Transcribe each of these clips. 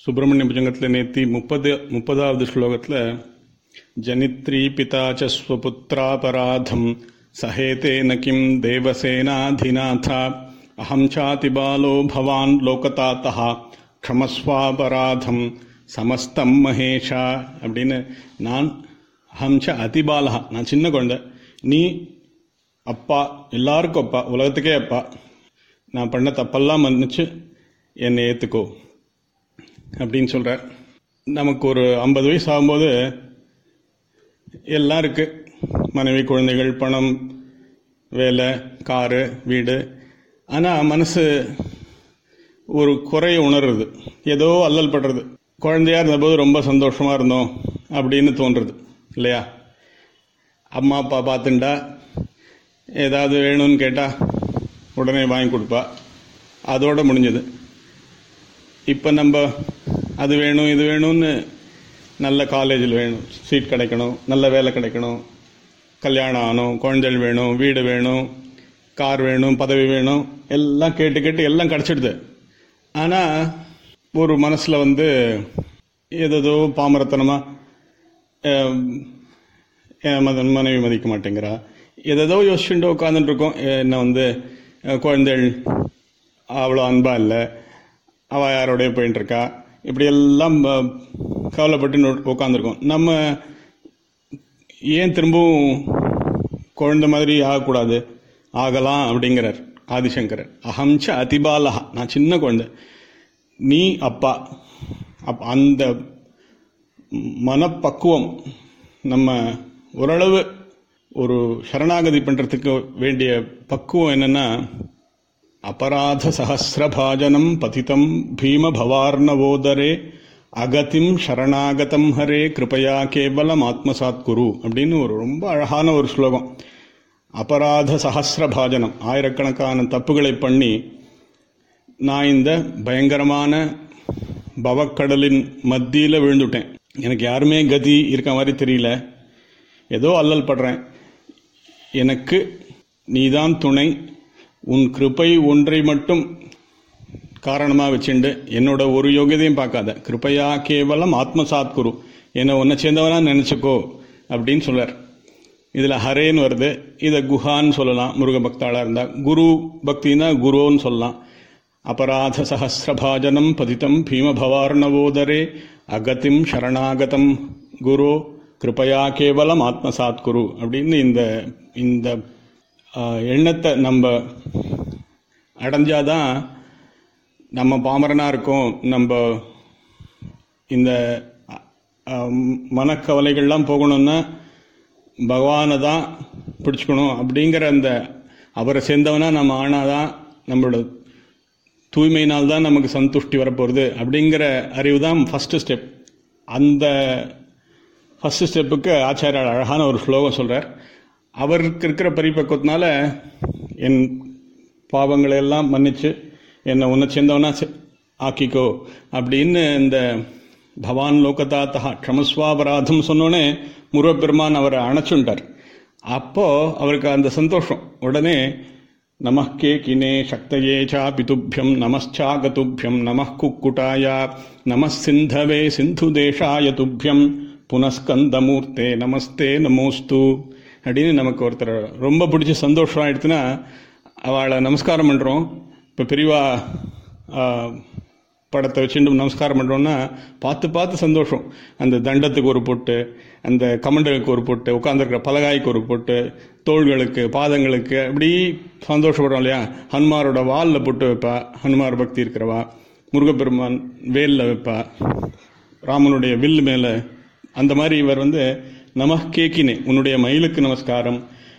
சுப்பிரமணிய புஜங்கத்தில் நேத்தி முப்பது முப்பதாவது ஸ்லோகத்தில் ஜனித்ரி பிதா ச ஸ்வபுத்திராபராதம் சஹேதேன கிம் தேவசேனாதிநாதா அஹம் சாதி பாலோ பவான் லோகதாத்தா க்ஷமஸ்வாபராதம் சமஸ்தம் மகேஷா அப்படின்னு நான் அஹம் ச அதிபாலா நான் சின்ன குழந்தை நீ அப்பா எல்லாருக்கும் அப்பா உலகத்துக்கே அப்பா நான் பண்ண தப்பெல்லாம் மன்னிச்சு என்னை ஏற்றுக்கோ அப்படின்னு சொல்கிறார் நமக்கு ஒரு ஐம்பது வயசு ஆகும்போது எல்லாம் இருக்கு மனைவி குழந்தைகள் பணம் வேலை காரு வீடு ஆனால் மனசு ஒரு குறைய உணர்றது ஏதோ அல்லல் படுறது குழந்தையா இருந்தபோது ரொம்ப சந்தோஷமாக இருந்தோம் அப்படின்னு தோன்றுறது இல்லையா அம்மா அப்பா பார்த்துண்டா ஏதாவது வேணும்னு கேட்டால் உடனே வாங்கி கொடுப்பா அதோட முடிஞ்சது இப்போ நம்ம அது வேணும் இது வேணும்னு நல்ல காலேஜில் வேணும் சீட் கிடைக்கணும் நல்ல வேலை கிடைக்கணும் கல்யாணம் ஆகணும் குழந்தைகள் வேணும் வீடு வேணும் கார் வேணும் பதவி வேணும் எல்லாம் கேட்டு கேட்டு எல்லாம் கிடச்சிடுது ஆனால் ஒரு மனசில் வந்து ஏதோ பாமரத்தனமாக மனைவி மதிக்க மாட்டேங்கிறா ஏதோ யோசிச்சுட்டு உட்காந்துட்டு இருக்கோம் என்ன வந்து குழந்தைகள் அவ்வளோ அன்பா இல்லை அவள் யாரோடய போயின்னு இருக்கா இப்படி எல்லாம் கவலைப்பட்டு உட்காந்துருக்கோம் நம்ம ஏன் திரும்பவும் குழந்தை மாதிரி ஆகக்கூடாது ஆகலாம் அப்படிங்கிறார் ஆதிசங்கரர் அகம்ச அதிபாலா நான் சின்ன குழந்தை நீ அப்பா அப் அந்த மனப்பக்குவம் நம்ம ஓரளவு ஒரு சரணாகதி பண்ணுறதுக்கு வேண்டிய பக்குவம் என்னன்னா அபராத சஹசிரபாஜனம் பதிதம் பீம பவார்ணவோதரே அகதிம் சரணாகதம் ஹரே கிருபையா கேவலம் ஆத்மசாத் குரு அப்படின்னு ஒரு ரொம்ப அழகான ஒரு ஸ்லோகம் அபராத சஹசிரபாஜனம் ஆயிரக்கணக்கான தப்புகளை பண்ணி நான் இந்த பயங்கரமான பவக்கடலின் மத்தியில் விழுந்துட்டேன் எனக்கு யாருமே கதி இருக்க மாதிரி தெரியல ஏதோ அல்லல் படுறேன் எனக்கு நீதான் துணை உன் கிருப்பை ஒன்றை மட்டும் காரணமாக வச்சுண்டு என்னோட ஒரு யோகியதையும் பார்க்காத கிருப்பையா கேவலம் ஆத்மசாத் குரு என்னை ஒன்றை சேர்ந்தவனா நினச்சிக்கோ அப்படின்னு சொல்றார் இதில் ஹரேன்னு வருது இதை குஹான்னு சொல்லலாம் முருக பக்தாளாக இருந்தால் குரு பக்தினா குருன்னு சொல்லலாம் அபராத சஹசிரபாஜனம் பதித்தம் பீமபவார்ணவோதரே அகத்திம் சரணாகதம் குரு கிருப்பையா கேவலம் ஆத்மசாத் குரு அப்படின்னு இந்த இந்த எண்ணத்தை நம்ம அடைஞ்சாதான் நம்ம பாமரனாக இருக்கோம் நம்ம இந்த மனக்கவலைகள்லாம் போகணும்னா பகவானை தான் பிடிச்சிக்கணும் அப்படிங்கிற அந்த அவரை சேர்ந்தவனா நம்ம ஆனாதான் நம்மளோட தூய்மையினால் தான் நமக்கு சந்துஷ்டி வரப்போகிறது அப்படிங்கிற அறிவு தான் ஃபஸ்ட்டு ஸ்டெப் அந்த ஃபஸ்ட்டு ஸ்டெப்புக்கு ஆச்சாரியார் அழகான ஒரு ஸ்லோகம் சொல்கிறார் அவருக்கு இருக்கிற பரிபக்குவத்தினால என் பாவங்களை எல்லாம் மன்னிச்சு என்னை உன்னை சேர்ந்தவனா ஆக்கிக்கோ அப்படின்னு இந்த பவான் லோகதாத்தா க்ஷமஸ்வாபராதம் சொன்னோடனே முருகப்பெருமான் அவரை அணைச்சுட்டார் அப்போ அவருக்கு அந்த சந்தோஷம் உடனே நமக்கே கினே சக்தயே சாபி துப்பியம் நமச்சாகதுப்பியம் நம குக்குட்டாயா நம சிந்தவே சிந்து தேசாய துப்பியம் புனஸ்கந்தமூர்த்தே நமஸ்தே நமோஸ்து அப்படின்னு நமக்கு ஒருத்தர் ரொம்ப பிடிச்ச சந்தோஷம் ஆயிடுச்சுன்னா அவளை நமஸ்காரம் பண்ணுறோம் இப்போ பெரியவா படத்தை வச்சுட்டு நமஸ்காரம் பண்ணுறோன்னா பார்த்து பார்த்து சந்தோஷம் அந்த தண்டத்துக்கு ஒரு பொட்டு அந்த கமண்டலுக்கு ஒரு பொட்டு உட்காந்துருக்கிற பலகாய்க்கு ஒரு பொட்டு தோள்களுக்கு பாதங்களுக்கு இப்படி சந்தோஷப்படுறோம் இல்லையா ஹனுமாரோட வாலில் பொட்டு வைப்பா ஹனுமார் பக்தி இருக்கிறவா முருகப்பெருமான் வேலில் வைப்பா ராமனுடைய வில் மேலே அந்த மாதிரி இவர் வந்து நம கேக்கினே உன்னுடைய மயிலுக்கு நமஸ்காரம்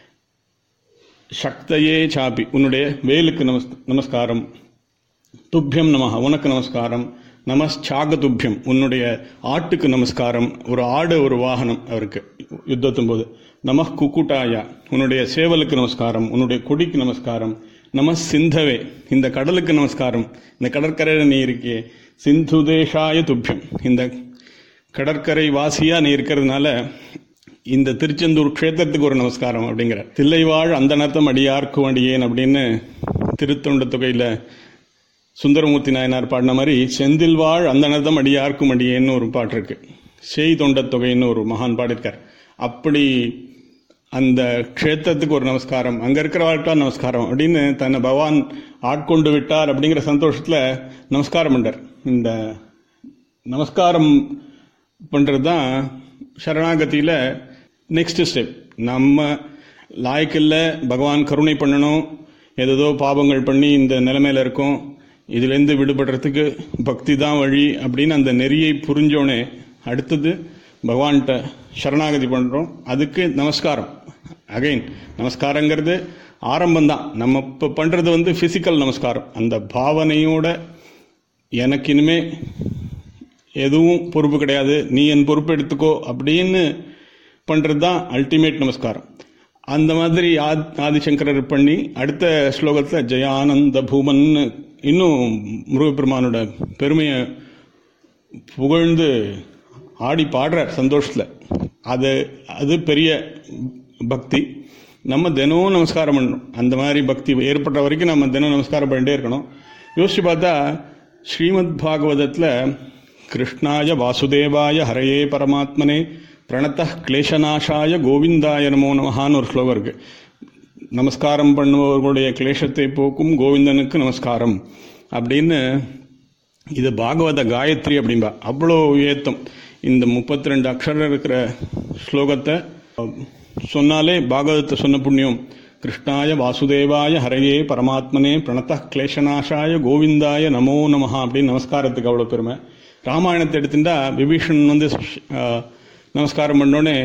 சக்தையே சாப்பி உன்னுடைய வேலுக்கு நமஸ் நமஸ்காரம் துப்பியம் நமஹ உனக்கு நமஸ்காரம் நமஸ்சாக துப்பியம் உன்னுடைய ஆட்டுக்கு நமஸ்காரம் ஒரு ஆடு ஒரு வாகனம் அவருக்கு யுத்தத்தும் போது நம குக்குட்டாயா உன்னுடைய சேவலுக்கு நமஸ்காரம் உன்னுடைய கொடிக்கு நமஸ்காரம் நம சிந்தவே இந்த கடலுக்கு நமஸ்காரம் இந்த கடற்கரையில் நீ இருக்கே சிந்து தேசாய துப்பியம் இந்த கடற்கரை வாசியா நீ இருக்கிறதுனால இந்த திருச்செந்தூர் க்ஷேத்திரத்துக்கு ஒரு நமஸ்காரம் அப்படிங்கிற தில்லைவாழ் அந்த நர்த்தம் அடியார்க்கு வண்டியேன் அப்படின்னு திருத்தொண்ட தொகையில் சுந்தரமூர்த்தி நாயனார் பாடின மாதிரி செந்தில் வாழ் அந்தனதம் அடியார்க்கும் அடியேன்னு ஒரு பாட்டு இருக்கு செய் தொண்டத் தொகைன்னு ஒரு மகான் பாடியிருக்கார் அப்படி அந்த க்ஷேத்திரத்துக்கு ஒரு நமஸ்காரம் அங்க இருக்கிறவாழ்க்கா நமஸ்காரம் அப்படின்னு தன்னை பகவான் ஆட்கொண்டு விட்டார் அப்படிங்கிற சந்தோஷத்துல நமஸ்காரம் பண்ணார் இந்த நமஸ்காரம் பண்றது தான் சரணாகதியில நெக்ஸ்ட் ஸ்டெப் நம்ம லாய்க்கில்ல பகவான் கருணை பண்ணணும் ஏதோ பாவங்கள் பண்ணி இந்த நிலைமையில இருக்கோம் இதுலேருந்து விடுபடுறதுக்கு பக்தி தான் வழி அப்படின்னு அந்த நெறியை புரிஞ்சோனே அடுத்தது பகவான்கிட்ட சரணாகதி பண்றோம் அதுக்கு நமஸ்காரம் அகைன் நமஸ்காரங்கிறது ஆரம்பம் தான் நம்ம இப்போ பண்றது வந்து பிசிக்கல் நமஸ்காரம் அந்த பாவனையோட எனக்கு இனிமே எதுவும் பொறுப்பு கிடையாது நீ என் பொறுப்பு எடுத்துக்கோ அப்படின்னு பண்றது தான் அல்டிமேட் நமஸ்காரம் அந்த மாதிரி ஆத் ஆதிசங்கரர் பண்ணி அடுத்த ஸ்லோகத்துல ஜெயானந்த பூமன் இன்னும் முருகப்பெருமானோட பெருமையை புகழ்ந்து ஆடி பாடுறார் சந்தோஷத்துல அது அது பெரிய பக்தி நம்ம தினமும் நமஸ்காரம் பண்ணணும் அந்த மாதிரி பக்தி ஏற்பட்ட வரைக்கும் நம்ம தினம் நமஸ்காரம் பண்ணிட்டே இருக்கணும் யோசிச்சு பார்த்தா ஸ்ரீமத் பாகவதத்தில் கிருஷ்ணாய வாசுதேவாய ஹரையே பரமாத்மனே பிரணத்த கிளேசநாசாய கோவிந்தாய நமோ நமஹான்னு ஒரு ஸ்லோகம் இருக்கு நமஸ்காரம் பண்ணுபவர்களுடைய கிளேசத்தை போக்கும் கோவிந்தனுக்கு நமஸ்காரம் அப்படின்னு இது பாகவத காயத்ரி அப்படின்பா அவ்வளோ ஏத்தம் இந்த முப்பத்தி ரெண்டு அக்ஷரம் இருக்கிற ஸ்லோகத்தை சொன்னாலே பாகவதத்தை சொன்ன புண்ணியம் கிருஷ்ணாய வாசுதேவாய ஹரையே பரமாத்மனே பிரணத்த கிளேசநாசாய கோவிந்தாய நமோ நமஹா அப்படின்னு நமஸ்காரத்துக்கு அவ்வளோ பெருமை ராமாயணத்தை எடுத்துட்டா விபீஷன் வந்து அஹ், நமஸ்காரம் பண்ணோடனே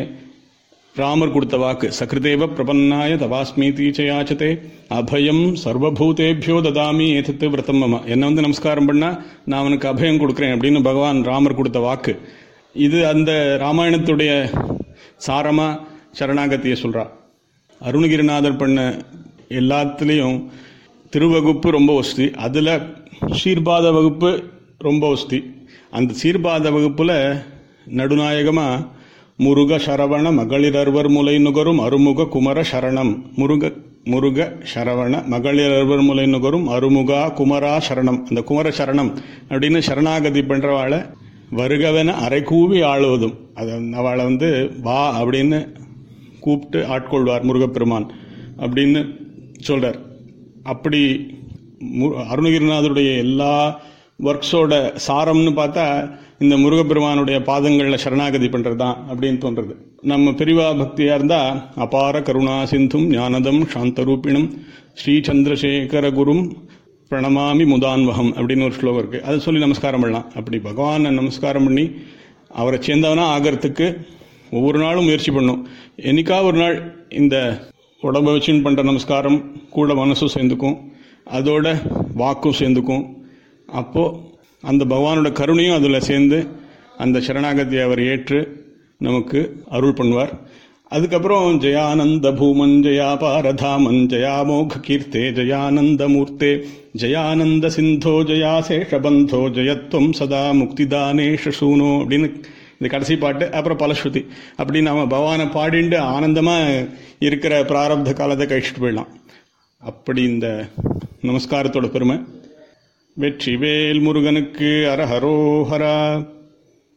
ராமர் கொடுத்த வாக்கு சகிருதேவ பிரபன்னாய தவாஸ்மீதி யாச்சதே அபயம் சர்வபூதேபியோ ததாமி ஏதத்து விரதம் மம என்ன வந்து நமஸ்காரம் பண்ணா நான் அவனுக்கு அபயம் கொடுக்குறேன் அப்படின்னு பகவான் ராமர் கொடுத்த வாக்கு இது அந்த ராமாயணத்துடைய சாரமா சரணாகத்திய சொல்றா அருணகிரிநாதர் பண்ண எல்லாத்துலேயும் திருவகுப்பு ரொம்ப வசதி அதில் சீர்பாத வகுப்பு ரொம்ப வசதி அந்த சீர்பாத வகுப்புல நடுநாயகமா முருக சரவண மகளிரர்வர் முலை நுகரும் அருமுக குமர சரணம் முருக முருக சரவண மகளிரர்வர் முலை நுகரும் அருமுகா குமரா சரணம் அந்த குமர சரணம் அப்படின்னு சரணாகதி பண்றவாளை வருகவென அரைக்கூவி ஆளுவதும் அது அவளை வந்து வா அப்படின்னு கூப்பிட்டு ஆட்கொள்வார் முருகப்பெருமான் அப்படின்னு சொல்றார் அப்படி மு- அருணகிரிநாதருடைய எல்லா ஒர்க்ஸோட சாரம்னு பார்த்தா இந்த முருகப்பெருமானுடைய பாதங்களில் சரணாகதி பண்றது தான் அப்படின்னு தோன்றது நம்ம பெரிவா பக்தியா இருந்தா அபார கருணா சிந்தும் ஞானதம் சாந்தரூபிணம் ஸ்ரீ சந்திரசேகர குரும் பிரணமாமி முதான்வகம் அப்படின்னு ஒரு ஸ்லோகம் இருக்கு அதை சொல்லி நமஸ்காரம் பண்ணலாம் அப்படி பகவானை நமஸ்காரம் பண்ணி அவரை சேர்ந்தவனா ஆகிறதுக்கு ஒவ்வொரு நாளும் முயற்சி பண்ணும் என்னைக்கா ஒரு நாள் இந்த உடம்ப வச்சுன்னு பண்ற நமஸ்காரம் கூட மனசும் சேர்ந்துக்கும் அதோட வாக்கும் சேர்ந்துக்கும் அப்போ அந்த பகவானோட கருணையும் அதில் சேர்ந்து அந்த சரணாகதியை அவர் ஏற்று நமக்கு அருள் பண்ணுவார் அதுக்கப்புறம் ஜெயானந்த பூமன் ஜெயா பாரதாமன் ஜெயா மோக கீர்த்தே ஜெயானந்த மூர்த்தே ஜெயானந்த சிந்தோ ஜெயா சேஷபந்தோ ஜெயத்வம் சதா முக்திதானேஷ சூனோ அப்படின்னு இந்த கடைசி பாட்டு அப்புறம் பலஸ்ருதி அப்படி நாம பகவானை பாடிண்டு ஆனந்தமா இருக்கிற பிராரப்த காலத்தை கழிச்சிட்டு போயிடலாம் அப்படி இந்த நமஸ்காரத்தோட பெருமை வெற்றிவேல் முருகனுக்கு அரஹரோஹரா